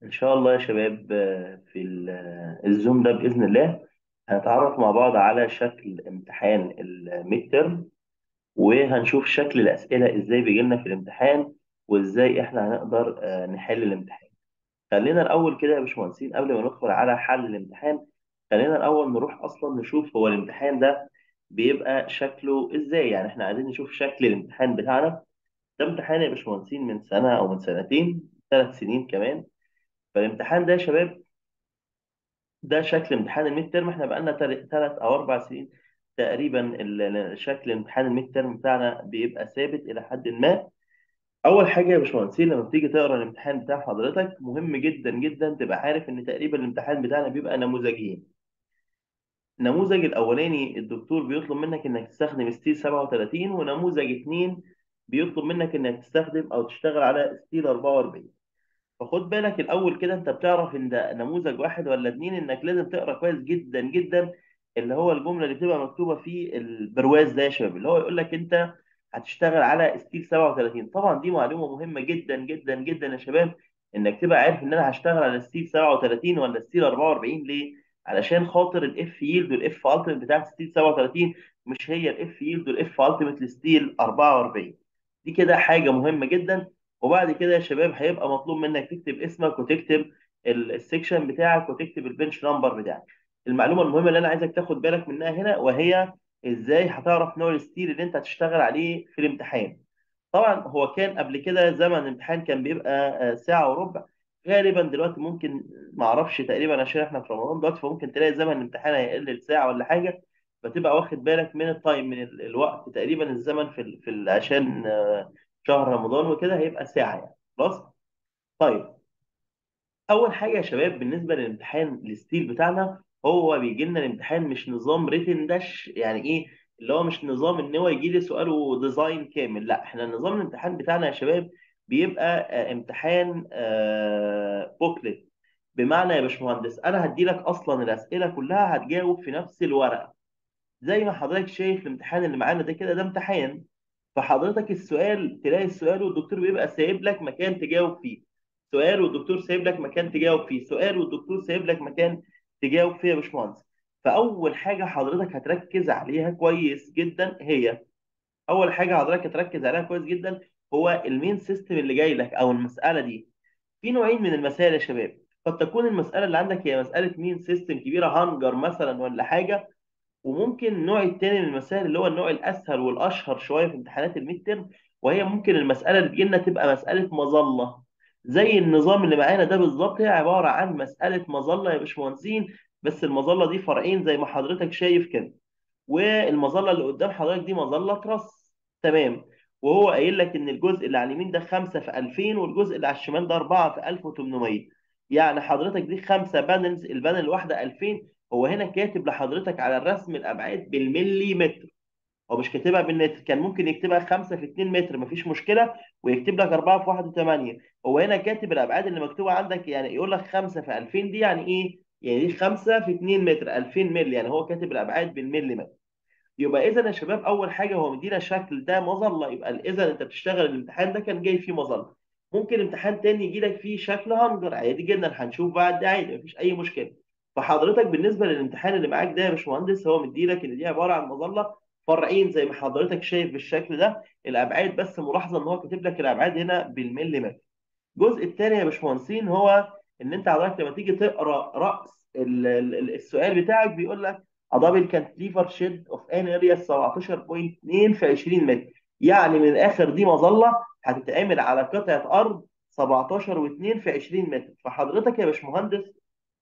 إن شاء الله يا شباب آه، في ال- آه، الزوم ده بإذن الله هنتعرف مع بعض على شكل امتحان الميد ترم وهنشوف شكل الأسئلة إزاي بيجي لنا في الامتحان وإزاي إحنا هنقدر آه، نحل الامتحان. خلينا الأول كده يا باشمهندسين قبل ما ندخل على حل الامتحان خلينا الأول نروح أصلا نشوف هو الامتحان ده بيبقى شكله إزاي يعني إحنا عايزين نشوف شكل الامتحان بتاعنا ده امتحان يا باشمهندسين من سنة أو من سنتين ثلاث سنين كمان فالامتحان ده يا شباب ده شكل امتحان الميد ترم احنا بقالنا ثلاث او اربع سنين تقريبا ال- ال- شكل امتحان الميد ترم بتاعنا بيبقى ثابت الى حد ما اول حاجه يا باشمهندسين لما بتيجي تقرا الامتحان بتاع حضرتك مهم جدا جدا تبقى عارف ان تقريبا الامتحان بتاعنا بيبقى نموذجين النموذج الاولاني الدكتور بيطلب منك انك تستخدم ستيل 37 ونموذج اتنين بيطلب منك انك تستخدم او تشتغل على ستيل 44 فخد بالك الاول كده انت بتعرف ان ده نموذج واحد ولا اتنين انك لازم تقرا كويس جدا جدا اللي هو الجمله اللي بتبقى مكتوبه في البرواز ده يا شباب اللي هو يقول لك انت هتشتغل على ستيل 37 طبعا دي معلومه مهمه جدا جدا جدا يا شباب انك تبقى عارف ان انا هشتغل على ستيل 37 ولا ستيل 44 ليه علشان خاطر الاف ييلد والاف التيمت بتاعت ستيل 37 مش هي الاف ييلد والاف التيمت لستيل 44 دي كده حاجه مهمه جدا وبعد كده يا شباب هيبقى مطلوب منك تكتب اسمك وتكتب ال- السكشن بتاعك وتكتب البنش نمبر بتاعك المعلومه المهمه اللي انا عايزك تاخد بالك منها هنا وهي ازاي هتعرف نوع الستيل اللي انت هتشتغل عليه في الامتحان طبعا هو كان قبل كده زمن الامتحان كان بيبقى آه، ساعه وربع غالبا دلوقتي ممكن ما اعرفش تقريبا عشان احنا في رمضان دلوقتي فممكن تلاقي زمن الامتحان هيقل لساعه ولا حاجه فتبقى واخد بالك من التايم من ال- الوقت تقريبا الزمن في ال- في ال- عشان آه، شهر رمضان وكده هيبقى ساعه يعني خلاص طيب اول حاجه يا شباب بالنسبه للامتحان الستيل بتاعنا هو بيجي لنا الامتحان مش نظام ريتن داش يعني ايه اللي هو مش نظام ان هو يجي لي سؤال وديزاين كامل لا احنا نظام الامتحان بتاعنا يا شباب بيبقى آه، امتحان بوكلت بمعنى يا باشمهندس انا هدي لك اصلا الاسئله كلها هتجاوب في نفس الورقه زي ما حضرتك شايف الامتحان اللي معانا ده كده ده امتحان فحضرتك السؤال تلاقي السؤال والدكتور بيبقى سايب لك مكان تجاوب فيه سؤال والدكتور سايب لك مكان تجاوب فيه سؤال والدكتور سايب لك مكان تجاوب فيه يا باشمهندس فاول حاجه حضرتك هتركز عليها كويس جدا هي اول حاجه حضرتك هتركز عليها كويس جدا هو المين سيستم اللي جاي لك او المساله دي في نوعين من المسائل يا شباب قد تكون المساله اللي عندك هي مساله مين سيستم كبيره هانجر مثلا ولا حاجه وممكن النوع التاني من المسائل اللي هو النوع الاسهل والاشهر شويه في امتحانات الميد ترم وهي ممكن المساله اللي تجي لنا تبقى مساله مظله زي النظام اللي معانا ده بالظبط هي عباره عن مساله مظله يا باشمهندسين بس المظله دي فرعين زي ما حضرتك شايف كده والمظله اللي قدام حضرتك دي مظله ترس تمام وهو قايل لك ان الجزء اللي على اليمين ده 5 في 2000 والجزء اللي على الشمال ده 4 في 1800 يعني حضرتك دي خمسه بانلز البانل الواحده 2000 هو هنا كاتب لحضرتك على الرسم الابعاد بالملي متر هو مش كاتبها بالمتر كان ممكن يكتبها 5 في 2 متر مفيش مشكله ويكتب لك 4 في 1 8 هو هنا كاتب الابعاد اللي مكتوبه عندك يعني يقول لك 5 في 2000 دي يعني ايه؟ يعني دي 5 في 2 متر 2000 مللي يعني هو كاتب الابعاد بالملي متر يبقى اذا يا شباب اول حاجه هو مدينا شكل ده مظله يبقى اذا انت بتشتغل الامتحان ده كان جاي فيه مظله ممكن امتحان تاني يجي لك فيه شكل هانجر عادي جدا هنشوف بعد ده عادي مفيش اي مشكله فحضرتك بالنسبه للامتحان اللي معاك ده يا باشمهندس هو مديلك ان دي عباره عن مظله فرعين زي ما حضرتك شايف بالشكل ده الابعاد بس ملاحظه ان هو كاتب لك الابعاد هنا بالمليمتر الجزء الثاني يا باشمهندسين هو ان انت حضرتك لما تيجي تقرا راس ال- ال- السؤال بتاعك بيقول لك a double cantilever shed of an area 17.2 في 20 متر يعني من الاخر دي مظله هتتعمل على قطعه ارض 17 و2 في 20 متر فحضرتك يا باشمهندس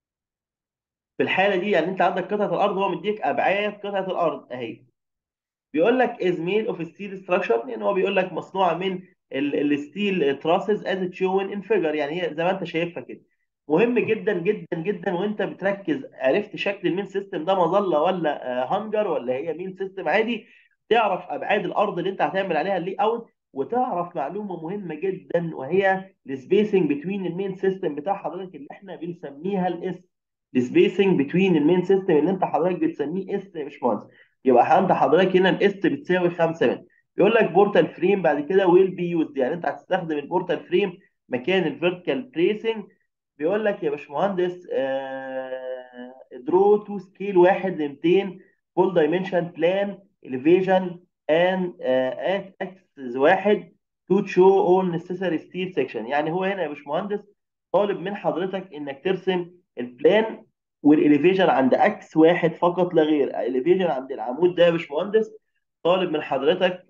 في الحاله دي يعني انت عندك قطعه الارض هو مديك ابعاد قطعه الارض اهي بيقول لك is made of steel structure يعني هو بيقول لك مصنوعه من الستيل تراسز as shown in figure يعني هي زي ما انت شايفها كده مهم جدا جدا جدا وانت بتركز عرفت شكل المين سيستم ده مظله ولا آه، هانجر ولا هي مين سيستم عادي تعرف ابعاد الارض اللي انت هتعمل عليها اللي اوت وتعرف معلومه مهمه جدا وهي السبيسنج بتوين المين سيستم بتاع حضرتك اللي احنا بنسميها الاس السبيسنج بتوين المين سيستم اللي انت حضرتك بتسميه اس يا باشمهندس يبقى انت حضرتك هنا الاس بتساوي 5 متر يقول لك بورتال فريم بعد كده ويل بي يوزد يعني انت هتستخدم البورتال فريم مكان الفيرتيكال بريسنج بيقول لك يا باشمهندس درو تو سكيل 1 ل 200 فول دايمنشن بلان elevation and at axis واحد to show all necessary steel section يعني هو هنا يا باشمهندس طالب من حضرتك انك ترسم البلان والاليفيشن عند اكس واحد فقط لا غير الاليفيشن عند العمود ده يا باشمهندس طالب من حضرتك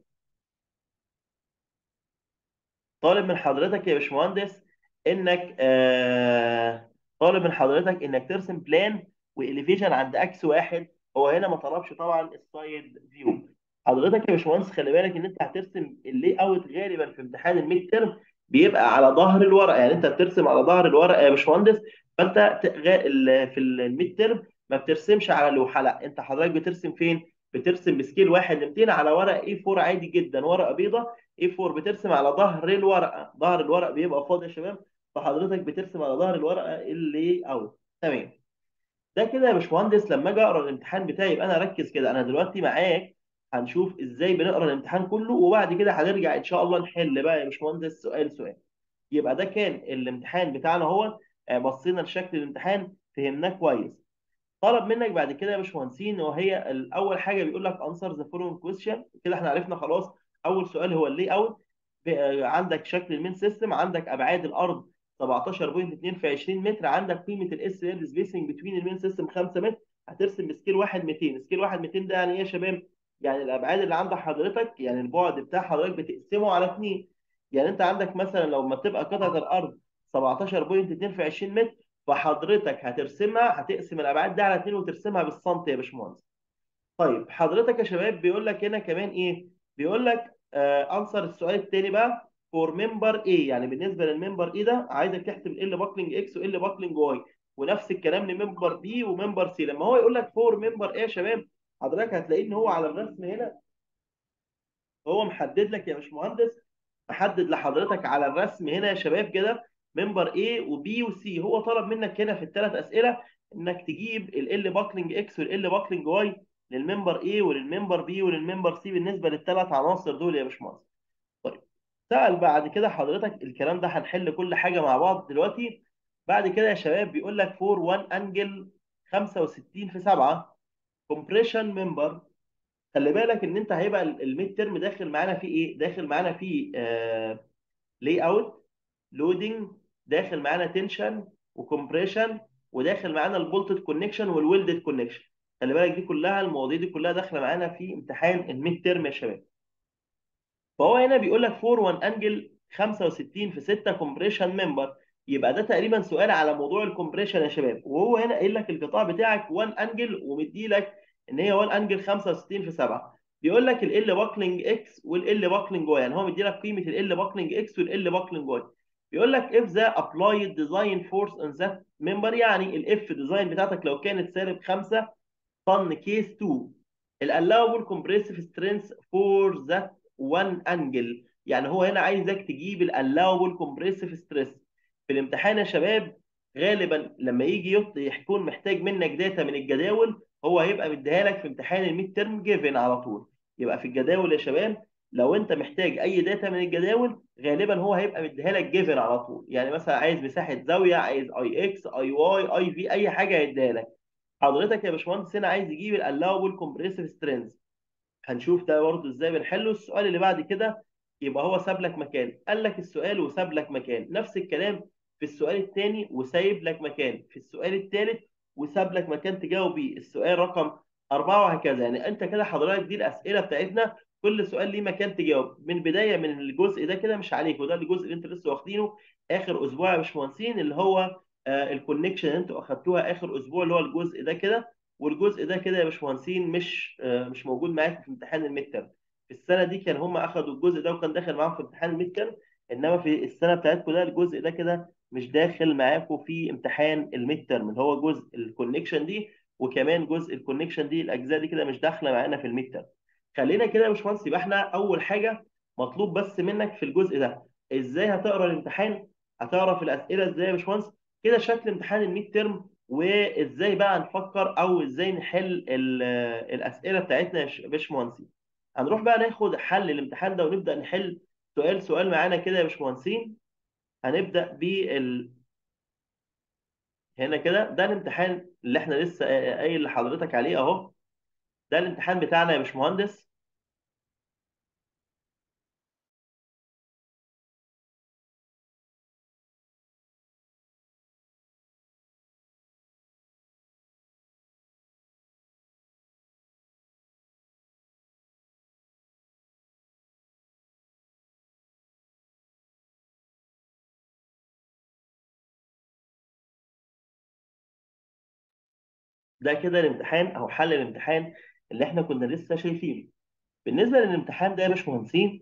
طالب من حضرتك يا باشمهندس انك آه طالب من حضرتك انك ترسم بلان واليفيشن عند اكس واحد هو هنا ما طلبش طبعا السايد فيو حضرتك يا باشمهندس خلي بالك ان انت هترسم اللي اوت غالبا في امتحان الميد ترم بيبقى على ظهر الورقه يعني انت بترسم على ظهر الورقه يا باشمهندس فانت ت- غا- ال- في الميد ترم ما بترسمش على لوحه لا انت حضرتك بترسم فين؟ بترسم بسكيل 1 ل 200 على ورقه اي 4 عادي جدا ورقه بيضاء اي 4 بترسم على ظهر الورقه ظهر الورق بيبقى فاضي يا شباب فحضرتك بترسم على ظهر الورقه اللي اوت تمام ده كده يا باشمهندس لما اجي اقرا الامتحان بتاعي يبقى انا اركز كده انا دلوقتي معاك هنشوف ازاي بنقرا الامتحان كله وبعد كده هنرجع ان شاء الله نحل بقى يا باشمهندس سؤال سؤال يبقى ده كان الامتحان بتاعنا هو آه، بصينا لشكل الامتحان فهمناه كويس طلب منك بعد كده يا باشمهندسين وهي الاول حاجه بيقول لك انسر ذا فولوينج كويستشن كده احنا عرفنا خلاص اول سؤال هو اللي اوت عندك شكل المين سيستم عندك ابعاد الارض 17.2 في 20 متر عندك قيمه الاس ال سبيسنج بتوين المين سيستم 5 متر هترسم بسكيل 1 200 سكيل 1 200 ده يعني ايه يا شباب يعني الابعاد اللي عند حضرتك يعني البعد بتاع حضرتك بتقسمه على 2 يعني انت عندك مثلا لو ما تبقى قطعه الارض 17.2 في 20 متر فحضرتك هترسمها هتقسم الابعاد دي على 2 وترسمها بالسنتي يا باشمهندس طيب حضرتك يا شباب بيقول لك هنا كمان ايه بيقول لك آه انسر السؤال الثاني بقى فور ممبر ايه يعني بالنسبه للممبر ايه ده عايزك تحسب ال باكلينج اكس وال باكلينج واي ونفس الكلام لممبر بي وممبر سي لما هو يقول لك فور ممبر ايه يا شباب حضرتك هتلاقي ان هو على الرسم هنا هو محدد لك يا باشمهندس محدد لحضرتك على الرسم هنا يا شباب كده ممبر A وبي وسي هو طلب منك هنا في الثلاث اسئله انك تجيب ال باكلينج اكس وال باكلينج واي للممبر A وللممبر B وللممبر C بالنسبه للثلاث عناصر دول يا باشمهندس طيب سأل بعد كده حضرتك الكلام ده هنحل كل حاجه مع بعض دلوقتي بعد كده يا شباب بيقول لك فور 1 انجل 65 في 7 كومبريشن ممبر خلي بالك ان انت هيبقى الميد ترم داخل معانا فيه ايه داخل معانا فيه آه لي اوت لودنج داخل معانا تنشن وكمبريشن وداخل معانا البولتد كونكشن والويلدد كونكشن خلي بالك دي كلها المواضيع دي كلها داخله معانا في امتحان الميد ترم يا شباب فهو هنا بيقول لك 4 1 انجل 65 في 6 كومبريشن ممبر يبقى ده تقريبا سؤال على موضوع الكومبريشن يا شباب وهو هنا قايل لك القطاع بتاعك 1 انجل ومدي لك ان هي 1 انجل 65 في 7 بيقول لك ال باكلينج اكس والال باكلينج واي يعني هو مدي لك قيمه ال باكلينج اكس والال باكلينج واي بيقول لك if the applied design force on that member يعني الاف ديزاين بتاعتك لو كانت سالب 5 طن كيس 2 allowable compressive strength for that one angle يعني هو هنا عايزك تجيب allowable compressive stress في الامتحان يا شباب غالبا لما يجي يط- يكون محتاج منك داتا من الجداول هو هيبقى مديها لك في امتحان الميد ترم جيفن على طول يبقى في الجداول يا شباب لو انت محتاج اي داتا من الجداول غالبا هو هيبقى مديها لك جيفن على طول يعني مثلا عايز مساحه زاويه عايز اي اكس اي واي اي في اي حاجه هيديها لك حضرتك يا باشمهندس هنا عايز يجيب الالاوبل كومبريسيف سترينث هنشوف ده برضه ازاي بنحله السؤال اللي بعد كده يبقى هو ساب لك مكان قال لك السؤال وساب لك مكان نفس الكلام في السؤال الثاني وسايب لك مكان في السؤال الثالث وساب لك مكان تجاوب بيه السؤال رقم أربعة وهكذا يعني أنت كده حضرتك دي الأسئلة بتاعتنا كل سؤال ليه مكان تجاوب من بداية من الجزء ده كده مش عليك وده الجزء اللي أنت لسه واخدينه آخر أسبوع يا باشمهندسين اللي هو آه الكونكشن اللي أنتوا أخدتوها آخر أسبوع اللي هو الجزء ده كده والجزء ده كده يا باشمهندسين مش آه مش موجود معاك في امتحان الميد ترم في السنه دي كان هم اخدوا الجزء ده وكان داخل معاهم في امتحان الميد ترم انما في السنه بتاعتكم ده الجزء ده كده مش داخل معاكم في امتحان الميد ترم اللي هو جزء الكونكشن دي وكمان جزء الكونكشن دي الاجزاء دي كده مش داخله معانا في الميد ترم خلينا كده يا باشمهندس يبقى احنا اول حاجه مطلوب بس منك في الجزء ده ازاي هتقرا الامتحان هتعرف الاسئله ازاي يا باشمهندس كده شكل امتحان الميد ترم وازاي بقى نفكر او ازاي نحل ال- الاسئله بتاعتنا يا باشمهندسين هنروح بقى ناخد حل الامتحان ده ونبدا نحل سؤال سؤال معانا كده يا باشمهندسين هنبدا بال هنا كده ده الامتحان اللي احنا لسه قايل لحضرتك عليه اهو ده الامتحان بتاعنا يا باشمهندس ده كده الامتحان او حل الامتحان اللي احنا كنا لسه شايفينه بالنسبه للامتحان ده يا باشمهندسين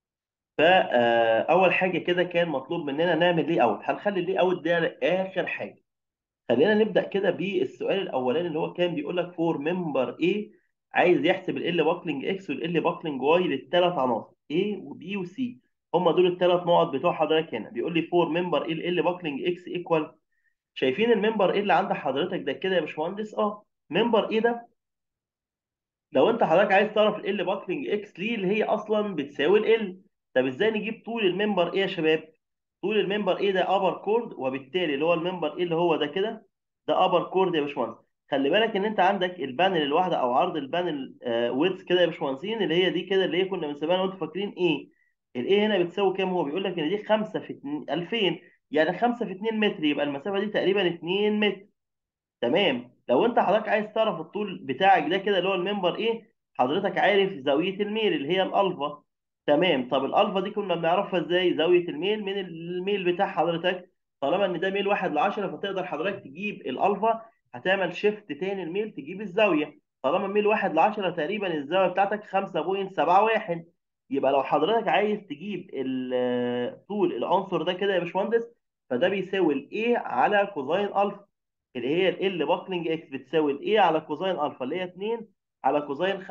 فاول حاجه كده كان مطلوب مننا نعمل لي اوت هنخلي اللي اوت ده اخر حاجه خلينا نبدا كده بالسؤال الاولاني اللي هو كان بيقول لك فور ممبر ايه عايز يحسب ال باكلينج اكس وال باكلينج واي للثلاث عناصر A وبي وسي هم دول الثلاث نقط بتوع حضرتك هنا بيقول لي فور ممبر ايه ال باكلينج اكس ايكوال شايفين الممبر ايه اللي عند حضرتك ده كده يا باشمهندس اه ممبر ايه ده لو انت حضرتك عايز تعرف ال باكلينج اكس ليه اللي هي اصلا بتساوي ال طب ازاي نجيب طول الممبر ايه يا شباب طول الممبر ايه ده ابر كورد وبالتالي اللي هو الممبر ايه اللي هو ده كده ده ابر كورد يا باشمهندس خلي بالك ان انت عندك البانل الواحده او عرض البانل آه ويدث كده يا باشمهندسين اللي هي دي كده اللي هي كنا بنسميها لو انتوا فاكرين ايه الايه هنا بتساوي كام هو بيقول لك ان دي 5 في 2 2000 يعني 5 في 2 متر يبقى المسافه دي تقريبا 2 متر تمام لو انت حضرتك عايز تعرف الطول بتاعك ده كده اللي هو الممبر ايه حضرتك عارف زاويه الميل اللي هي الالفا تمام طب الالفا دي كنا بنعرفها ازاي زاويه الميل من الميل بتاع حضرتك طالما ان ده ميل 1 ل 10 فتقدر حضرتك تجيب الالفا هتعمل شيفت تاني الميل تجيب الزاويه طالما ميل 1 ل 10 تقريبا الزاويه بتاعتك 5.71 يبقى لو حضرتك عايز تجيب ال- طول العنصر ده كده يا باشمهندس فده بيساوي الايه على كوزين الفا اللي هي ال باكلينج اكس بتساوي الايه على كوزين الفا اللي هي 2 على كوزين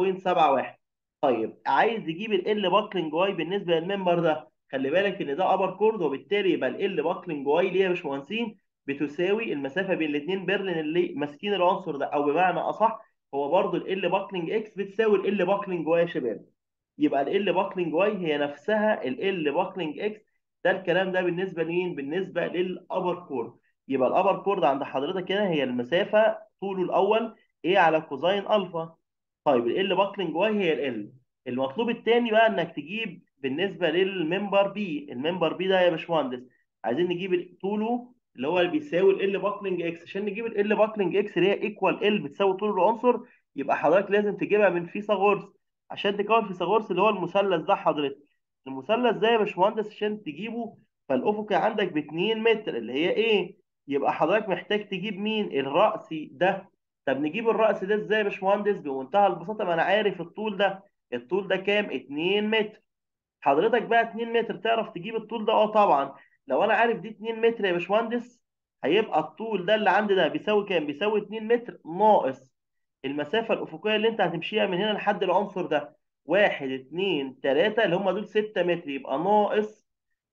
5.71 طيب عايز تجيب ال باكلينج واي بالنسبه للممبر ده خلي بالك ان ده ابر كورد وبالتالي يبقى ال باكلينج واي اللي هي يا باشمهندسين بتساوي المسافه بين الاثنين بيرلين اللي ماسكين العنصر ده او بمعنى اصح هو برضو ال باكلينج اكس بتساوي ال باكلينج واي يا شباب يبقى ال باكلينج واي هي نفسها ال باكلينج اكس ده الكلام ده بالنسبه لمين بالنسبه للابر كورد يبقى الابر كورد عند حضرتك هنا هي المسافه طوله الاول ايه على كوزين الفا طيب ال باكلينج واي هي ال المطلوب الثاني بقى انك تجيب بالنسبه للممبر بي الممبر بي ده يا باشمهندس عايزين نجيب طوله اللي هو اللي بيساوي ال باكلينج اكس عشان نجيب ال باكلينج اكس اللي هي ايكوال ال بتساوي طول العنصر يبقى حضرتك لازم تجيبها من فيثاغورس عشان تكون فيثاغورس اللي هو المثلث ده حضرتك المثلث ده يا باشمهندس عشان تجيبه فالافقي عندك ب 2 متر اللي هي ايه يبقى حضرتك محتاج تجيب مين الرأسي ده طب نجيب الرأس ده ازاي يا باشمهندس بمنتهى البساطه ما انا عارف الطول ده الطول ده كام 2 متر حضرتك بقى 2 متر تعرف تجيب الطول ده اه طبعا لو انا عارف دي 2 متر يا باشمهندس هيبقى الطول ده اللي عندي ده بيساوي كام بيساوي 2 متر ناقص المسافه الافقيه اللي انت هتمشيها من هنا لحد العنصر ده 1 2 3 اللي هم دول 6 متر يبقى ناقص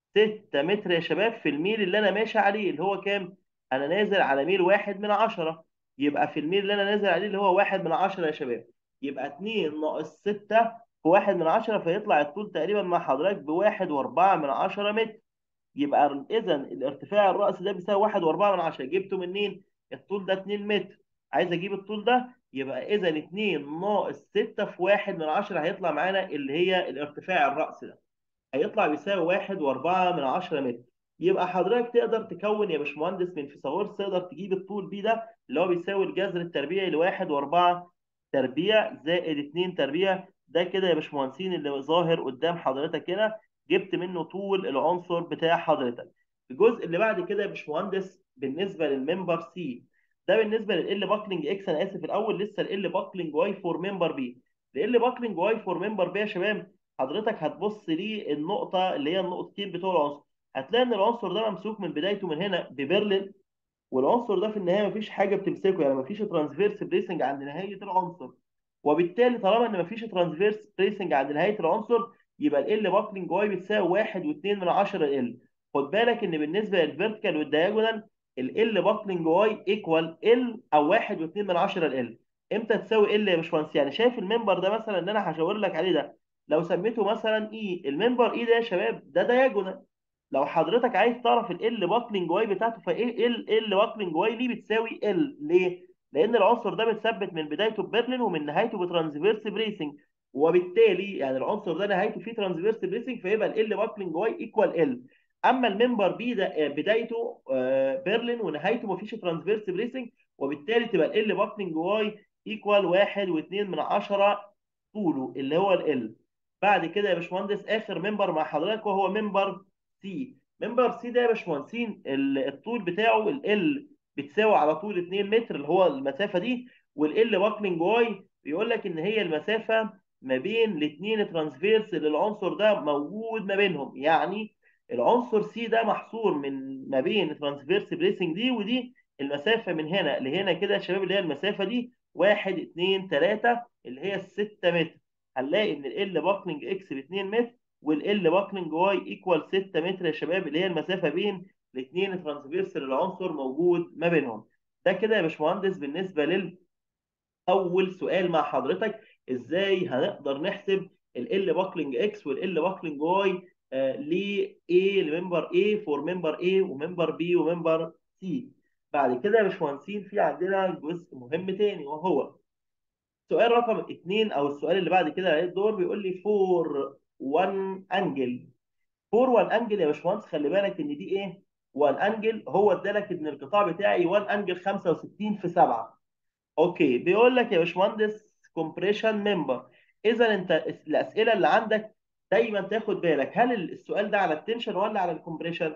6 متر يا شباب في الميل اللي انا ماشي عليه اللي هو كام انا نازل على ميل 1 من 10 يبقى في الميل اللي انا نازل عليه اللي هو 1 من 10 يا شباب يبقى 2 ناقص 6 في 1 من 10 فيطلع الطول تقريبا مع حضرتك ب 1 و4 من 10 متر يبقى اذا الارتفاع الرأسي ده بيساوي 1 و4 من 10 جبته منين الطول ده 2 متر عايز اجيب الطول ده يبقى اذا 2 ناقص 6 في 1 من 10 هيطلع معانا اللي هي الارتفاع الرأسي ده هيطلع بيساوي 1 و4 من 10 متر يبقى حضرتك تقدر تكون يا باشمهندس من فيثاغورس تقدر تجيب الطول بي ده اللي هو بيساوي الجذر التربيعي لواحد و4 تربيع زائد 2 تربيع ده كده يا باشمهندسين اللي ظاهر قدام حضرتك هنا جبت منه طول العنصر بتاع حضرتك الجزء اللي بعد كده يا باشمهندس بالنسبه للممبر سي ده بالنسبه لل باكلينج اكس انا اسف الاول لسه ال باكلينج واي فور ممبر بي ال باكلينج واي فور ممبر بي يا شباب حضرتك هتبص للنقطه اللي هي النقطتين بتوع العنصر هتلاقي ان العنصر ده ممسوك من بدايته من هنا ببرلين والعنصر ده في النهايه مفيش حاجه بتمسكه يعني مفيش ترانسفيرس بريسنج عند نهايه العنصر وبالتالي طالما ان مفيش ترانسفيرس بريسنج عند نهايه العنصر يبقى ال باكلينج واي بتساوي 1 و2 من 10 ال خد بالك ان بالنسبه للفيرتيكال والدياجونال ال باكلينج واي ايكوال ال او 1 و2 من 10 ال امتى تساوي ال يا باشمهندس يعني شايف المنبر ده مثلا اللي انا هشاور لك عليه ده لو سميته مثلا اي المنبر اي ده يا شباب ده دياجونال لو حضرتك عايز تعرف ال باكلينج واي بتاعته فايه ال ال باكلينج واي دي بتساوي ال ليه؟ لان العنصر ده متثبت من بدايته ببرلين ومن نهايته بترانسفيرس بريسنج وبالتالي يعني العنصر ده نهايته فيه ترانسفيرس بريسنج فيبقى ال باكلينج واي ايكوال ال اما الممبر بي ده بدايته بيرلين ونهايته مفيش ترانسفيرس بريسنج وبالتالي تبقى ال باكلينج واي ايكوال 1 و2 من 10 طوله اللي هو ال بعد كده يا باشمهندس اخر ممبر مع حضرتك وهو ممبر سي ممبر سي ده يا باشمهندسين الطول بتاعه ال بتساوي على طول 2 متر اللي هو المسافه دي والال باكلينج واي بيقول لك ان هي المسافه ما بين الاثنين ترانسفيرس اللي العنصر ده موجود ما بينهم يعني العنصر سي ده محصور من ما بين ترانسفيرس بريسنج دي ودي المسافه من هنا لهنا كده يا شباب اللي هي المسافه دي 1 2 3 اللي هي 6 متر هنلاقي ان ال باكلينج اكس ب 2 متر والال باكلينج واي ايكوال 6 متر يا شباب اللي هي المسافه بين الاثنين ترانسفيرس للعنصر موجود ما بينهم ده كده يا باشمهندس بالنسبه لل اول سؤال مع حضرتك ازاي هنقدر نحسب ال باكلينج اكس والال باكلينج واي ل A لممبر A فور ممبر A وممبر B وممبر C بعد كده يا باشمهندسين في عندنا جزء مهم تاني وهو سؤال رقم اثنين او السؤال اللي بعد كده عليه الدور بيقول لي فور 1 انجل فور 1 انجل يا باشمهندس خلي بالك ان دي ايه 1 انجل هو ادالك ان القطاع بتاعي 1 انجل 65 في 7 اوكي بيقول لك يا باشمهندس كومبريشن ممبر اذا انت الاسئله اللي عندك دايما تاخد بالك هل السؤال ده على التنشن ولا على الكومبريشن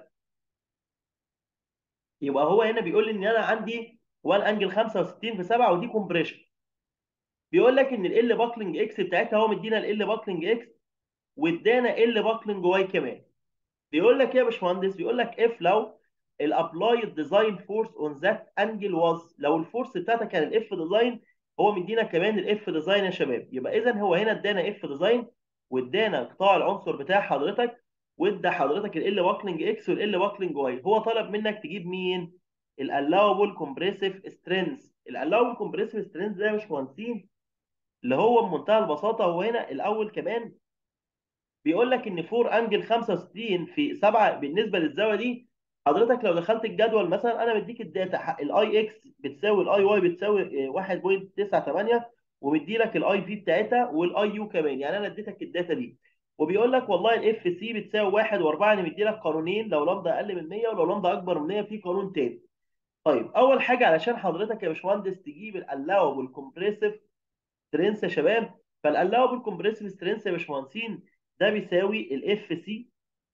يبقى هو هنا بيقول لي ان انا عندي 1 انجل 65 في 7 ودي كومبريشن بيقول لك ان ال باكلينج اكس بتاعتها هو مدينا ال باكلينج اكس وادانا ال باكلينج واي كمان بيقول لك ايه يا باشمهندس بيقول لك اف لو الابلايد ديزاين فورس اون ذات انجل واز لو الفورس بتاعتك كان الاف ديزاين هو مدينا كمان الاف ديزاين يا شباب يبقى اذا هو هنا ادانا اف ديزاين وادانا قطاع العنصر بتاع حضرتك وادى حضرتك ال باكلينج اكس والال باكلينج واي هو طلب منك تجيب مين الالاوبل كومبريسيف سترينث الالاوبل كومبريسيف سترينث ده يا باشمهندسين اللي هو بمنتهى البساطه هو هنا الاول كمان بيقول لك ان 4 انجل 65 في 7 بالنسبه للزاويه دي حضرتك لو دخلت الجدول مثلا انا مديك الداتا الاي اكس بتساوي الاي واي بتساوي 1.98 ومدي لك الاي في بتاعتها والاي يو كمان يعني انا اديتك الداتا دي وبيقول لك والله الاف سي بتساوي 1 و4 يعني مدي لك قانونين لو لامدا اقل من 100 ولو لامدا اكبر من 100 في قانون تاني طيب اول حاجه علشان حضرتك يا باشمهندس تجيب الالاوبل كومبريسيف سترينث يا شباب فالالاوبل كومبريسيف سترينث يا باشمهندسين ده بيساوي الاف سي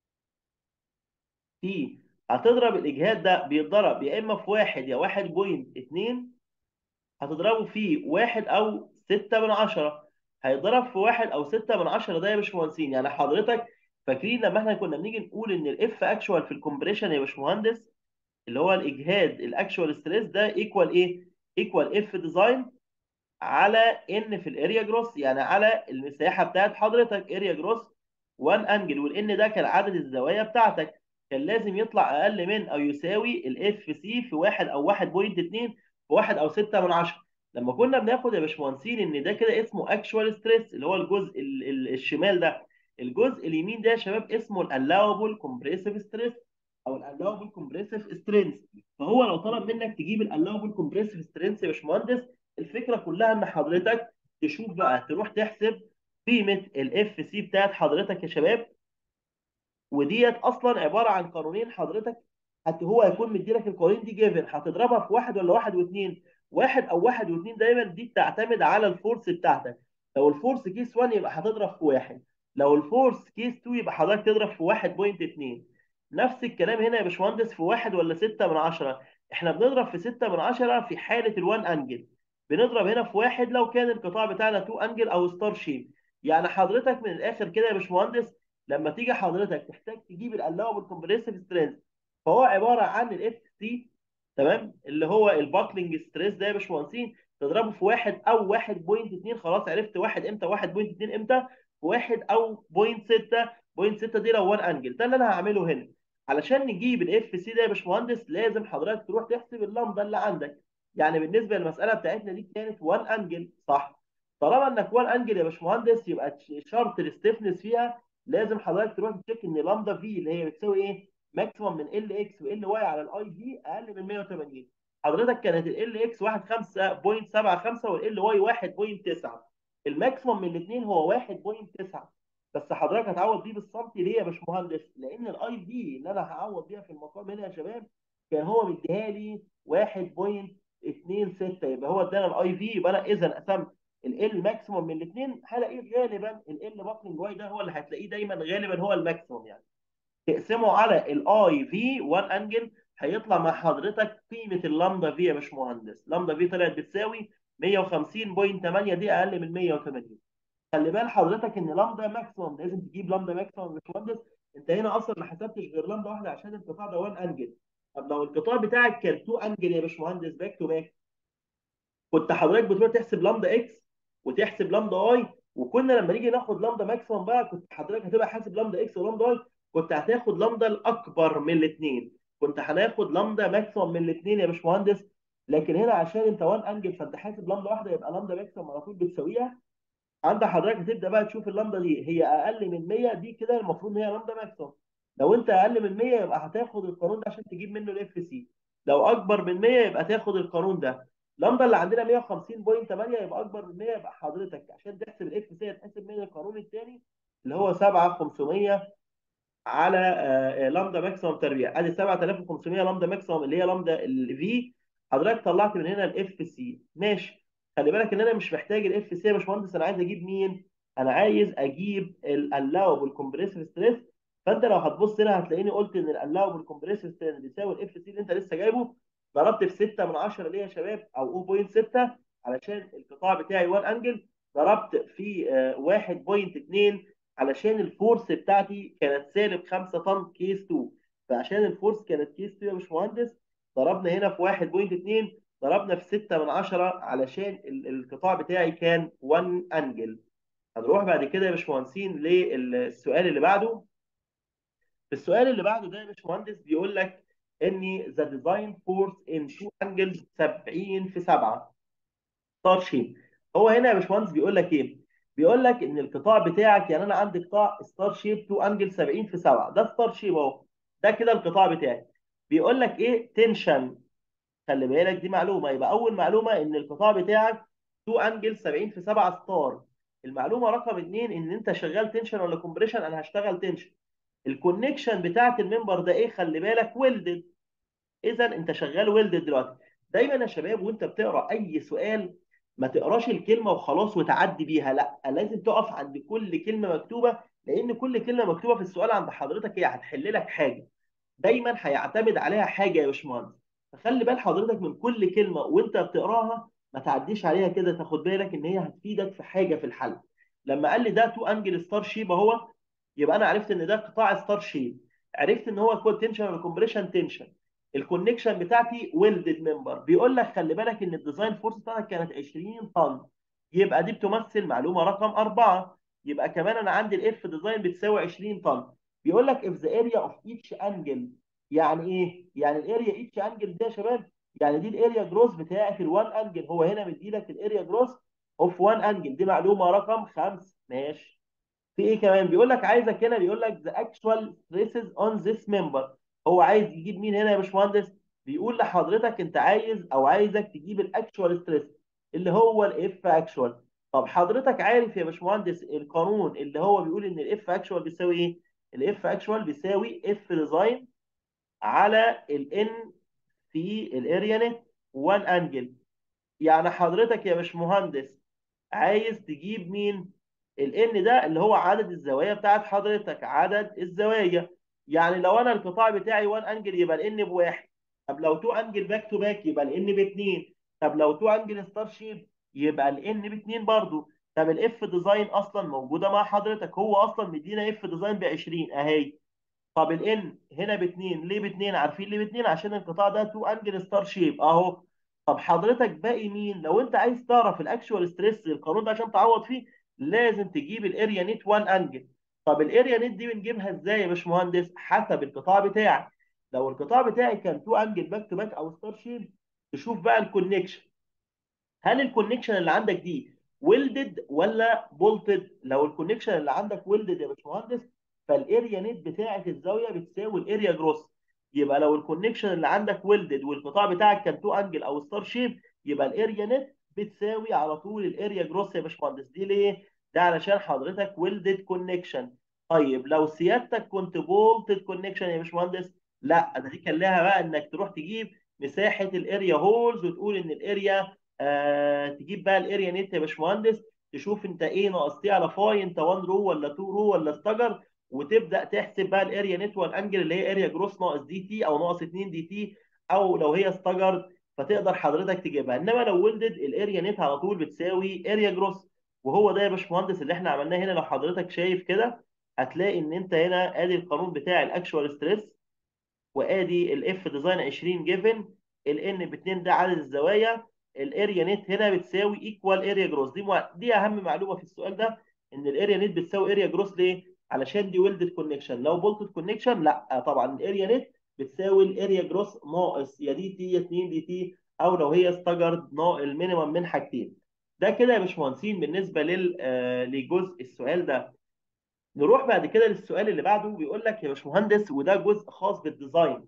في هتضرب الاجهاد ده بيتضرب يا اما في 1 يا 1.2 هتضربه في 1 او 6 من 10 هيضرب في 1 او 6 من 10 ده يا باشمهندسين يعني حضرتك فاكرين لما احنا كنا بنيجي نقول ان الاف اكشوال في الكومبريشن يا باشمهندس اللي هو الاجهاد الاكشوال ستريس ده ايكوال ايه؟ ايكوال اف ديزاين على ان في الاريا جروس يعني على المساحه بتاعت حضرتك اريا جروس 1 انجل والان ده كان عدد الزوايا بتاعتك كان لازم يطلع اقل من او يساوي الاف سي في 1 او 1.2 في 1 او 6 من 10 لما كنا بناخد يا باشمهندسين ان ده كده اسمه اكشوال ستريس اللي هو الجزء ال ال الشمال ده الجزء اليمين ده يا شباب اسمه الالاوبل كومبريسيف ستريس او الالاوبل كومبريسيف سترينث فهو لو طلب منك تجيب الالاوبل كومبريسيف سترينث يا باشمهندس الفكره كلها ان حضرتك تشوف بقى تروح تحسب قيمه الاف سي بتاعت حضرتك يا شباب وديت اصلا عباره عن قانونين حضرتك حتى هو هيكون مديلك القوانين دي جيفن هتضربها في واحد ولا واحد واثنين واحد او واحد واثنين دايما دي بتعتمد على الفورس بتاعتك لو الفورس كيس 1 يبقى هتضرب في واحد لو الفورس كيس 2 يبقى حضرتك تضرب في 1.2 نفس الكلام هنا يا باشمهندس في واحد ولا 6 من 10 احنا بنضرب في 6 من 10 في حاله ال1 انجل بنضرب هنا في واحد لو كان القطاع بتاعنا 2 انجل او ستار شيب يعني حضرتك من الاخر كده يا باشمهندس لما تيجي حضرتك تحتاج تجيب الالاوبل كومبريسيف سترينث فهو عباره عن الاف سي تمام اللي هو الباكلينج ستريس ده يا باشمهندسين تضربه في واحد او 1.2 خلاص عرفت واحد امتى 1.2 امتى واحد او 0.6 0.6 دي لو 1 انجل ده اللي انا هعمله هنا علشان نجيب الاف سي ده يا باشمهندس لازم حضرتك تروح تحسب اللمبه اللي عندك يعني بالنسبه للمساله بتاعتنا دي كانت 1 انجل صح طالما انك 1 انجل يا باشمهندس يبقى شرط الستيفنس فيها لازم حضرتك تروح تشيك ان لامدا في اللي هي بتساوي ايه ماكسيمم من ال اكس وال واي على الاي في اقل من 180 حضرتك كانت ال اكس 1.75 والال واي 1.9 الماكسيمم من الاثنين هو 1.9 بس حضرتك هتعوض بيه بالسنتي ليه يا باشمهندس؟ لان الاي في اللي انا هعوض بيها في المقام هنا يا شباب كان هو مديها لي 1.26 يبقى هو ادانا الاي في يبقى انا اذا قسمت ال ماكسيموم من الاثنين هلاقيه غالبا ال باكلينج واي ده هو اللي هتلاقيه دايما غالبا هو الماكسيموم يعني تقسمه على الاي في 1 انجل هيطلع مع حضرتك قيمه اللامدا في يا باشمهندس لامدا في طلعت بتساوي 150.8 دي اقل من 180 خلي بال حضرتك ان لامدا ماكسيموم لازم تجيب لامدا ماكسيموم يا باشمهندس انت هنا اصلا ما حسبتش غير لامدا واحده عشان القطاع ده 1 انجل طب لو القطاع بتاعك كان 2 انجل يا باشمهندس باك تو باك كنت حضرتك بتروح تحسب لامدا اكس وتحسب لامدا واي وكنا لما نيجي ناخد لامدا ماكسيموم بقى كنت حضرتك هتبقى حاسب لامدا اكس ولامدا واي كنت هتاخد لامدا الاكبر من الاثنين كنت هناخد لامدا ماكسيموم من الاثنين يا باشمهندس لكن هنا عشان انت 1 انجل فانت حاسب لامدا واحده يبقى لامدا ماكسيموم على طول بتساويها عند حضرتك هتبدا بقى تشوف اللامدا دي هي اقل من 100 دي كده المفروض ان هي لامدا ماكسيموم لو انت اقل من 100 يبقى هتاخد القانون ده عشان تجيب منه الاف سي لو اكبر من 100 يبقى تاخد القانون ده لامدا اللي عندنا 150.8 يبقى اكبر من 100 يبقى حضرتك عشان تحسب الاف سي هتحسب من القانون الثاني اللي هو 7500 على آه، لامدا ماكسيموم تربيع ادي 7500 لامدا ماكسيموم اللي هي لامدا الفي حضرتك طلعت من هنا الاف سي ماشي خلي بالك ان انا مش محتاج الاف سي يا باشمهندس انا عايز اجيب مين؟ انا عايز اجيب الالاوبل كومبريسيف ستريس فانت لو هتبص هنا هتلاقيني قلت ان الالاوبل كومبريسيف ستريس بيساوي الاف سي اللي انت لسه جايبه ضربت في 6 من 10 ليه يا شباب او 0.6 علشان القطاع بتاعي 1 انجل ضربت في آه، 1.2 علشان الفورس بتاعتي كانت سالب 5 طن كيس 2 فعشان الفورس كانت كيس 2 يا باشمهندس ضربنا هنا في 1.2 ضربنا في 6 من 10 علشان ال- القطاع بتاعي كان 1 انجل هنروح بعد كده يا باشمهندسين للسؤال اللي بعده في السؤال اللي بعده ده يا باشمهندس بيقول لك ان ذا ديزاين فورس ان تو انجلز 70 في 7 ستار شيب هو هنا يا باشمهندس بيقول لك ايه؟ بيقول لك ان القطاع بتاعك يعني انا عندي قطاع ستار شيب تو انجل 70 في 7 ده ستار شيب اهو ده كده القطاع بتاعي بيقول لك ايه تنشن خلي بالك دي معلومه يبقى اول معلومه ان القطاع بتاعك تو انجل 70 في 7 ستار المعلومه رقم اثنين ان انت شغال تنشن ولا كومبريشن انا هشتغل تنشن الكونكشن بتاعت الممبر ده ايه خلي بالك ويلدد اذا انت شغال ويلدد دلوقتي دايما يا شباب وانت بتقرا اي سؤال ما تقراش الكلمه وخلاص وتعدي بيها لا لازم تقف عند كل كلمه مكتوبه لان كل كلمه مكتوبه في السؤال عند حضرتك هي هتحل لك حاجه دايما هيعتمد عليها حاجه يا باشمهندس فخلي بال حضرتك من كل كلمه وانت بتقراها ما تعديش عليها كده تاخد بالك ان هي هتفيدك في حاجه في الحل لما قال لي ده تو انجل ستار شيب اهو يبقى انا عرفت ان ده قطاع ستار شيب عرفت ان هو كود تنشن ولا كومبريشن تنشن الكونكشن بتاعتي ويلدد ممبر بيقول لك خلي بالك ان الديزاين فورس بتاعتك كانت 20 طن يبقى دي بتمثل معلومه رقم أربعة يبقى كمان انا عندي الاف ديزاين بتساوي 20 طن بيقول لك if the area of each angle يعني ايه؟ يعني الاريا ايتش انجل ده يا شباب يعني دي الاريا جروس بتاعت ال1 انجل هو هنا مدي لك الاريا جروس اوف 1 انجل دي معلومه رقم 5 ماشي في ايه كمان بيقول لك عايزك هنا بيقول لك the actual stresses on this member هو عايز يجيب مين هنا يا باشمهندس بيقول لحضرتك انت عايز او عايزك تجيب الاكشوال ستريس اللي هو الاف اكشوال طب حضرتك عارف يا باشمهندس القانون اللي هو بيقول ان الاف اكشوال بيساوي ايه الاف اكشوال بيساوي اف ديزاين على الان في الاريا نت 1 انجل يعني حضرتك يا باشمهندس عايز تجيب مين الان ده اللي هو عدد الزوايا بتاعت حضرتك عدد الزوايا يعني لو انا القطاع بتاعي 1 انجل يبقى الان بواحد طب لو 2 انجل باك تو باك يبقى الان باثنين طب لو 2 انجل ستار شيب يبقى الان باثنين برضو طب الاف ديزاين اصلا موجوده مع حضرتك هو اصلا مدينا اف ديزاين ب 20 اهي طب الان هنا باثنين ليه باثنين عارفين ليه باثنين عشان القطاع ده 2 انجل ستار شيب اهو طب حضرتك باقي مين لو انت عايز تعرف الاكشوال ستريس القانون ده عشان تعوض فيه لازم تجيب الاريا نت 1 انجل طب الاريا نت دي بنجيبها ازاي يا باشمهندس حسب القطاع بتاعك لو القطاع بتاعي كان 2 انجل باك تو باك او ستار شيب تشوف بقى الكونكشن هل الكونكشن اللي عندك دي ويلدد ولا بولتد لو الكونكشن اللي عندك ويلدد يا باشمهندس فالاريا نت بتاعه الزاويه بتساوي الاريا جروس يبقى لو الكونكشن اللي عندك ويلدد والقطاع بتاعك كان تو انجل او ستار شيب يبقى الاريا نت بتساوي على طول الاريا جروس يا باشمهندس دي ليه؟ ده علشان حضرتك ويلدد كونكشن طيب لو سيادتك كنت بولتد كونكشن يا باشمهندس لا ده دي كان لها بقى انك تروح تجيب مساحه الاريا هولز وتقول ان الاريا آه تجيب بقى الاريا نت يا باشمهندس تشوف انت ايه ناقص تي على فاي انت 1 رو ولا 2 رو ولا استجر وتبدا تحسب بقى الاريا نت والانجل اللي هي اريا جروس ناقص دي تي او ناقص 2 دي تي او لو هي استجر فتقدر حضرتك تجيبها انما لو ولدد الاريا نت على طول بتساوي اريا جروس وهو ده يا باشمهندس اللي احنا عملناه هنا لو حضرتك شايف كده هتلاقي ان انت هنا ادي القانون بتاع الاكشوال ستريس وادي الاف ديزاين 20 جيفن الان ب 2 ده عدد الزوايا الاريا نت هنا بتساوي ايكوال اريا جروس دي مع... دي اهم معلومه في السؤال ده ان الاريا نت بتساوي اريا جروس ليه؟ علشان دي ويلدد كونكشن لو بولتد كونكشن لا طبعا الاريا نت بتساوي الاريا جروس ناقص يا دي تي يا 2 دي تي او لو هي استجرد المينيمم من حاجتين ده كده يا باشمهندسين بالنسبه لل آه لجزء السؤال ده نروح بعد كده للسؤال اللي بعده بيقول لك يا باشمهندس وده جزء خاص بالديزاين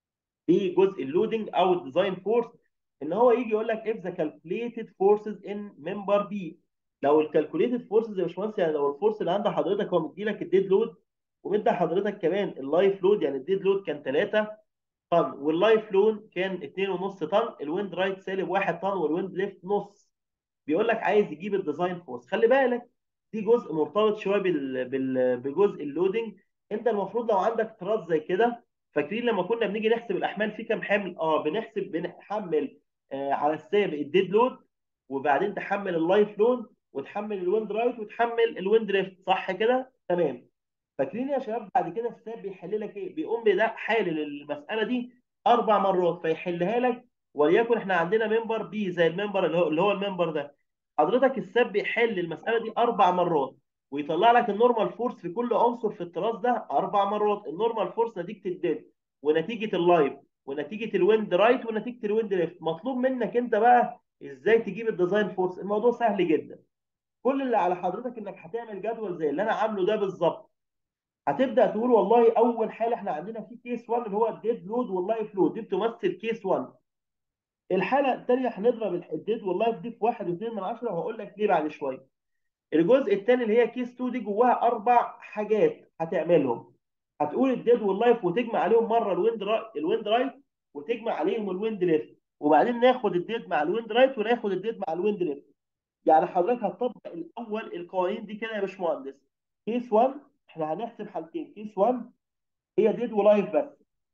في جزء اللودنج او الديزاين فورس ان هو يجي يقول لك if the calculated forces in member B لو الكالكوليتد فورسز يا باشمهندس يعني لو الفورس اللي عند حضرتك هو مدي لك الديد لود ومدي حضرتك كمان اللايف لود يعني الديد لود كان 3 طن واللايف لود كان 2.5 طن الويند رايت سالب 1 طن والويند ليفت نص بيقول لك عايز يجيب الديزاين فورس خلي بالك دي جزء مرتبط شويه بال... بال... بجزء اللودنج انت المفروض لو عندك تراس زي كده فاكرين لما كنا بنيجي نحسب الاحمال في كام حمل اه بنحسب بنحمل آه على السابق الديد لود وبعدين تحمل اللايف لود وتحمل الويند رايت وتحمل الويند ليفت صح كده تمام فاكرين يا شباب بعد كده الساب بيحل لك ايه بيقوم بده حالل المساله دي اربع مرات فيحلها لك وليكن احنا عندنا ممبر بي زي الممبر اللي هو اللي هو الممبر ده حضرتك الساب بيحل المساله دي اربع مرات ويطلع لك النورمال فورس في كل عنصر في التراس ده اربع مرات النورمال فورس نتيجه الديد ونتيجه اللايف ونتيجه الويند رايت ونتيجه الويند ليفت مطلوب منك انت بقى ازاي تجيب الديزاين فورس الموضوع سهل جدا كل اللي على حضرتك انك هتعمل جدول زي اللي انا عامله ده بالظبط هتبدا تقول والله اول حاله احنا عندنا في كيس 1 اللي هو الديد لود واللايف لود دي بتمثل كيس 1 الحاله الثانيه هنضرب الديد واللايف دي في 1.2 من 10 وهقول لك ليه بعد شويه الجزء الثاني اللي هي كيس 2 دي جواها اربع حاجات هتعملهم هتقول الديد واللايف وتجمع عليهم مره الويند رايت الويند رايت وتجمع عليهم الويند ليفت وبعدين ناخد الديد مع الويند رايت وناخد الديد مع الويند ليفت يعني حضرتك هتطبق الاول القوانين دي كده يا باشمهندس كيس 1 احنا هنحسب حالتين كيس 1 هي ديد ولايف بس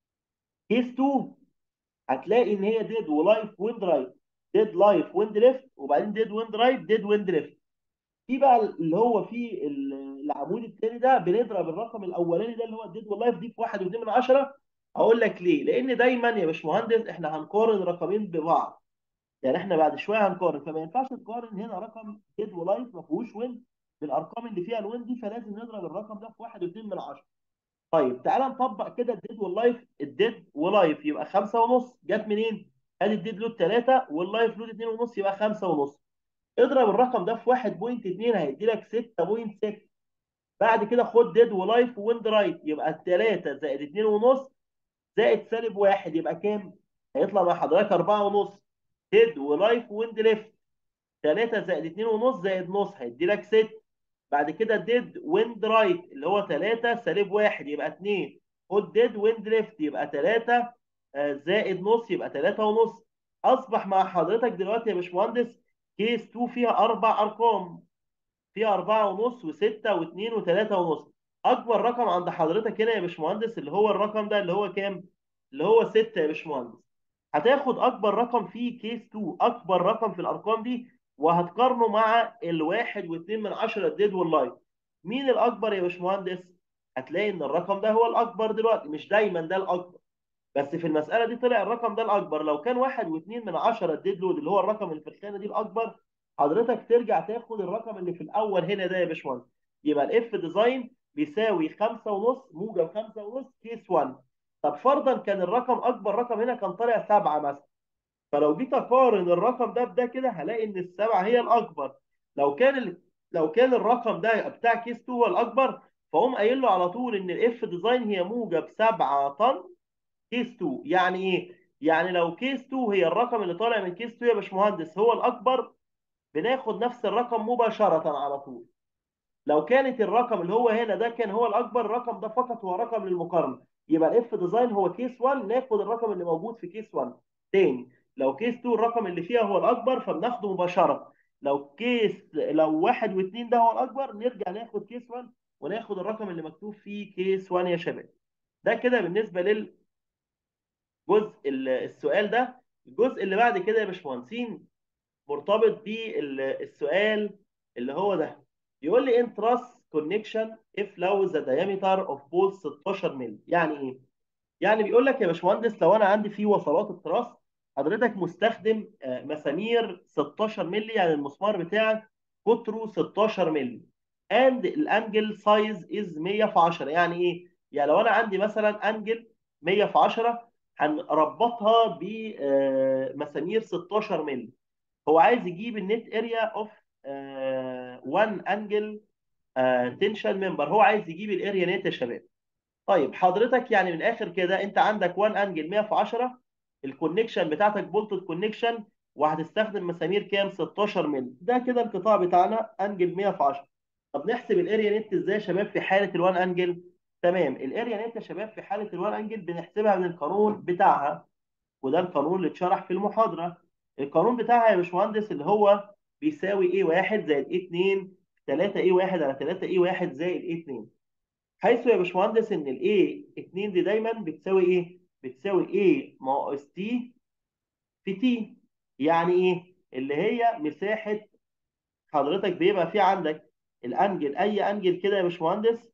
كيس 2 هتلاقي ان هي ديد ولايف ويند رايت ديد لايف ويند ليفت وبعدين ديد ويند رايت ديد ويند ليفت في بقى اللي هو في العمود الثاني ده بنضرب الرقم الاولاني ده اللي هو الديد واللايف دي في 1.2 من 10 هقول لك ليه لان دايما يا باشمهندس احنا هنقارن رقمين ببعض يعني احنا بعد شويه هنقارن فما ينفعش تقارن هنا رقم ديد ولايف ما فيهوش ويند بالارقام اللي فيها الويند دي فلازم نضرب الرقم ده في 1.2 من 10 طيب تعالى نطبق كده الديد واللايف الديد ولايف يبقى 5 ونص جت منين؟ ادي الديد لود 3 واللايف لود 2 ونص يبقى 5 ونص اضرب الرقم ده في 1.2 هيدي لك 6.6 بعد كده خد ديد ولايف ويند رايت يبقى 3 زائد 2 ونص زائد سالب 1 يبقى كام؟ هيطلع مع حضرتك 4 ونص ديد ولايف ويند ليفت 3 زائد 2 ونص زائد نص هيدي لك 6 بعد كده ديد ويند رايت اللي هو 3 سالب 1 يبقى 2 خد ديد ويند ليفت يبقى 3 زائد نص يبقى 3 ونص اصبح مع حضرتك دلوقتي يا باشمهندس كيس 2 فيها اربع ارقام فيها 4 ونص و6 و2 و3 ونص اكبر رقم عند حضرتك هنا يا باشمهندس اللي هو الرقم ده اللي هو كام اللي هو 6 يا باشمهندس هتاخد اكبر رقم في كيس 2 اكبر رقم في الارقام دي وهتقارنه مع الواحد واثنين من عشرة الديد واللايف مين الاكبر يا باشمهندس هتلاقي ان الرقم ده هو الاكبر دلوقتي مش دايما ده الاكبر بس في المساله دي طلع الرقم ده الاكبر لو كان واحد واثنين من عشرة الديد لود اللي هو الرقم اللي في الخانه دي الاكبر حضرتك ترجع تاخد الرقم اللي في الاول هنا ده يا باشمهندس يبقى الاف ديزاين بيساوي 5 ونص موجب 5 ونص كيس 1 طب فرضا كان الرقم اكبر رقم هنا كان طالع 7 مثلا فلو جيت اقارن الرقم ده بده كده هلاقي ان السبعه هي الاكبر لو كان ال... لو كان الرقم ده بتاع كيس 2 هو الاكبر فاقوم قايل له على طول ان الاف ديزاين هي موجب 7 طن كيس 2 يعني ايه يعني لو كيس 2 هي الرقم اللي طالع من كيس 2 يا باشمهندس هو الاكبر بناخد نفس الرقم مباشره على طول لو كانت الرقم اللي هو هنا ده كان هو الاكبر الرقم ده فقط هو رقم للمقارنه يبقى الاف ديزاين هو كيس 1 ناخد الرقم اللي موجود في كيس 1 تاني لو كيس 2 الرقم اللي فيها هو الاكبر فبناخده مباشره لو كيس لو واحد واثنين ده هو الاكبر نرجع ناخد كيس 1 وناخد الرقم اللي مكتوب فيه كيس 1 يا شباب ده كده بالنسبه للجزء السؤال ده الجزء اللي بعد كده يا باشمهندسين مرتبط بالسؤال اللي هو ده يقول لي انترست كونكشن اف لو ذا diameter اوف بول 16 مللي يعني ايه يعني بيقول لك يا باشمهندس لو انا عندي في وصلات التراس حضرتك مستخدم مسامير 16 مللي يعني المسمار بتاعك قطره 16 مللي and الانجل سايز از 100 في 10 يعني ايه يعني لو انا عندي مثلا انجل 100 في 10 هنربطها بمسامير 16 مللي هو عايز يجيب النت اريا اوف 1 انجل تنشن ممبر هو عايز يجيب الاريا نت يا شباب طيب حضرتك يعني من الاخر كده انت عندك 1 انجل 100 في 10 الكونكشن بتاعتك بولتد كونكشن وهتستخدم مسامير كام 16 مللي ده كده القطاع بتاعنا انجل 100 في 10 طب نحسب الاريا نت ازاي يا شباب في حاله ال1 انجل تمام الاريا نت يا شباب في حاله ال1 انجل بنحسبها من القانون بتاعها وده القانون اللي اتشرح في المحاضره القانون بتاعها يا باشمهندس اللي هو بيساوي ايه 1 زائد ايه 2 3 ايه 1 على 3 ايه 1 زائد ايه 2 حيث يا باشمهندس ان الايه 2 دي دايما بتساوي ايه بتساوي ايه ناقص تي في تي يعني ايه اللي هي مساحه حضرتك بيبقى في عندك الانجل اي انجل كده يا باشمهندس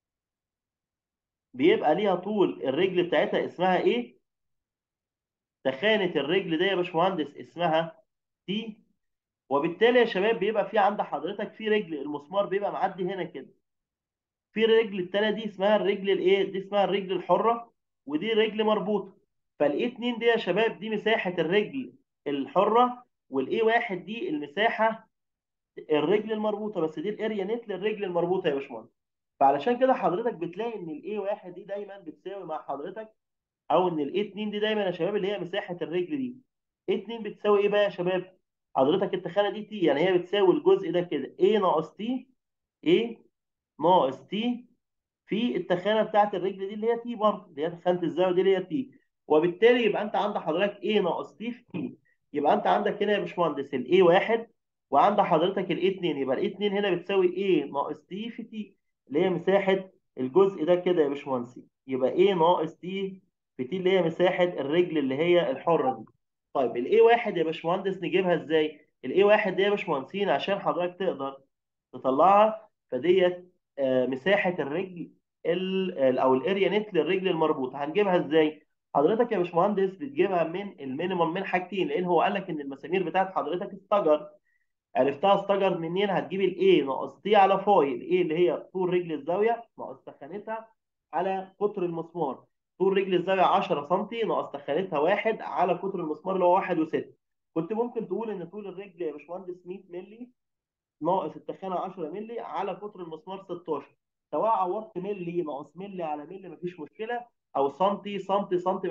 بيبقى ليها طول الرجل بتاعتها اسمها ايه تخانه الرجل دي يا باشمهندس اسمها تي وبالتالي يا شباب بيبقى في عند حضرتك في رجل المسمار بيبقى معدي هنا كده في الرجل التانية دي اسمها الرجل الايه دي اسمها الرجل الحرة ودي رجل مربوطة فالاي 2 دي يا شباب دي مساحة الرجل الحرة والاي 1 دي المساحة الرجل المربوطة بس دي الاريا نت للرجل المربوطة يا باشمهندس فعلشان كده حضرتك بتلاقي ان الاي 1 دي دايما بتساوي مع حضرتك او ان الاي 2 دي دايما يا شباب اللي هي مساحة الرجل دي اي 2 بتساوي ايه بقى يا شباب حضرتك التخانة دي تي يعني هي بتساوي الجزء ده كده A ناقص تي A ناقص تي في التخانه بتاعت الرجل دي اللي هي تي برضه اللي هي تخانه الزاويه دي اللي هي تي وبالتالي يبقى انت عند حضرتك A ناقص تي في تي يبقى انت عندك هنا يا باشمهندس الاي 1 وعند حضرتك الاي 2 يبقى الاي 2 هنا بتساوي A ناقص تي في تي اللي هي مساحه الجزء ده كده يا باشمهندس يبقى A ناقص تي في تي اللي هي مساحه الرجل اللي هي الحره دي طيب الاي 1 يا باشمهندس نجيبها ازاي؟ الاي 1 دي يا باشمهندسين عشان حضرتك تقدر تطلعها فديت مساحه الرجل او الاريا نت للرجل المربوطه هنجيبها ازاي حضرتك يا باشمهندس بتجيبها من المينيمم من حاجتين لان هو قال لك ان المسامير بتاعت حضرتك استجر عرفتها استجر منين هتجيب الاي ناقص تي على فاي الاي اللي هي طول رجل الزاويه ناقص تخانتها على قطر المسمار طول رجل الزاويه 10 سم ناقص تخانتها 1 على قطر المسمار اللي هو 1 و6 كنت ممكن تقول ان طول الرجل يا باشمهندس 100 مللي ناقص التخانه 10 مللي على قطر المسمار 16 سواء عوضت ملي ناقص ملي على ملي مفيش مشكله او سنتي سنتي سنتي